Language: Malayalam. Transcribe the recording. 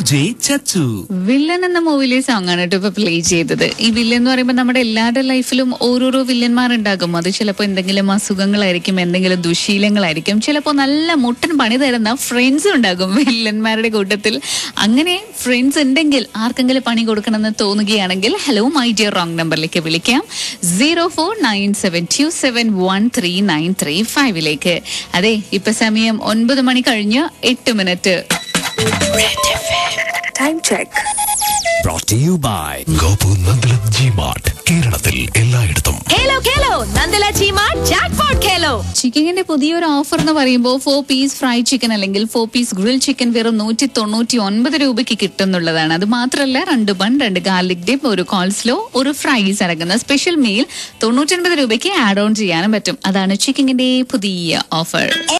ജെ ചച്ചു വില്ലൻ എന്ന മൂവിയിലെ സോങ് ആണ് കേട്ടോ ഇപ്പൊ പ്ലേ ചെയ്തത് ഈ വില്ലൻ എന്ന് പറയുമ്പോൾ നമ്മുടെ എല്ലാവരുടെ ലൈഫിലും ഓരോരോ വില്ലന്മാരുണ്ടാകും അത് ചിലപ്പോൾ എന്തെങ്കിലും അസുഖങ്ങളായിരിക്കും എന്തെങ്കിലും ദുശീലങ്ങളായിരിക്കും ചിലപ്പോൾ നല്ല മുട്ടൻ പണി തരുന്ന ഫ്രണ്ട്സ് ഉണ്ടാകും വില്ലന്മാരുടെ കൂട്ടത്തിൽ അങ്ങനെ ഫ്രണ്ട്സ് ഉണ്ടെങ്കിൽ ആർക്കെങ്കിലും പണി കൊടുക്കണമെന്ന് തോന്നുകയാണെങ്കിൽ ഹലോ മൈ ഡിയർ റോങ് നമ്പറിലേക്ക് വിളിക്കാം zero four nine seven two seven one three nine three ഫൈവിലേക്ക് അതെ ഇപ്പൊ സമയം ഒൻപത് മണി കഴിഞ്ഞ് എട്ട് minute Time check. brought to you by Gopu Nandalam G mart കേരളത്തിൽ എല്ലായിടത്തും Hello, hello. Nandala Chima Jackpot Hello. ചിക്കനിന്റെ പുതിയൊരു ഓഫർ എന്ന് പറയുമ്പോൾ ഫോർ പീസ് ഫ്രൈ ചിക്കൻ അല്ലെങ്കിൽ ഫോർ പീസ് ഗ്രിൽ ചിക്കൻ വെറും നൂറ്റി തൊണ്ണൂറ്റി ഒൻപത് രൂപയ്ക്ക് കിട്ടുന്നുള്ളതാണ് അത് മാത്രമല്ല രണ്ട് ബൺ രണ്ട് ഗാർലിക് ഡിപ്പ് ഒരു കോൾസ്ലോ ഒരു ഫ്രൈസ് അടങ്ങുന്ന സ്പെഷ്യൽ മീൽ തൊണ്ണൂറ്റി ഒൻപത് രൂപയ്ക്ക് ആഡ് ഓൺ ചെയ്യാനും പറ്റും അതാണ് ചിക്കനിന്റെ പുതിയ ഓഫർ